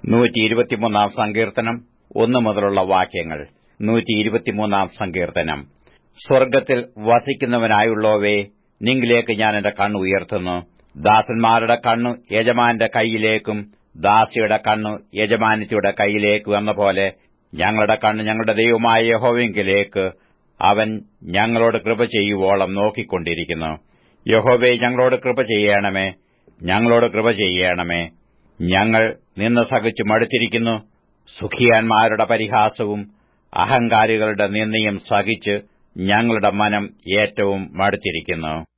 നൂറ്റി ഇരുപത്തിമൂന്നാം സങ്കീർത്തനം ഒന്നു മുതലുള്ള വാക്യങ്ങൾ നൂറ്റി ഇരുപത്തിമൂന്നാം സങ്കീർത്തനം സ്വർഗ്ഗത്തിൽ വസിക്കുന്നവനായുള്ളവേ നിങ്കിലേക്ക് ഞാൻ എന്റെ കണ്ണ് ഉയർത്തുന്നു ദാസന്മാരുടെ കണ്ണു യജമാന്റെ കൈയിലേക്കും ദാസിയുടെ കണ്ണു യജമാനിത്തിയുടെ കൈയിലേക്കും എന്ന പോലെ ഞങ്ങളുടെ കണ്ണ് ഞങ്ങളുടെ ദൈവമായ യഹോവെങ്കിലേക്ക് അവൻ ഞങ്ങളോട് കൃപ ചെയ്യുവോളം നോക്കിക്കൊണ്ടിരിക്കുന്നു യഹോവേ ഞങ്ങളോട് കൃപ ചെയ്യണമേ ഞങ്ങളോട് കൃപ ചെയ്യണമേ ഞങ്ങൾ നിന്ന് സഹിച്ചു മടുത്തിരിക്കുന്നു സുഖിയാന്മാരുടെ പരിഹാസവും അഹങ്കാരികളുടെ നിന്ദയും സഹിച്ച് ഞങ്ങളുടെ മനം ഏറ്റവും മടുത്തിരിക്കുന്നു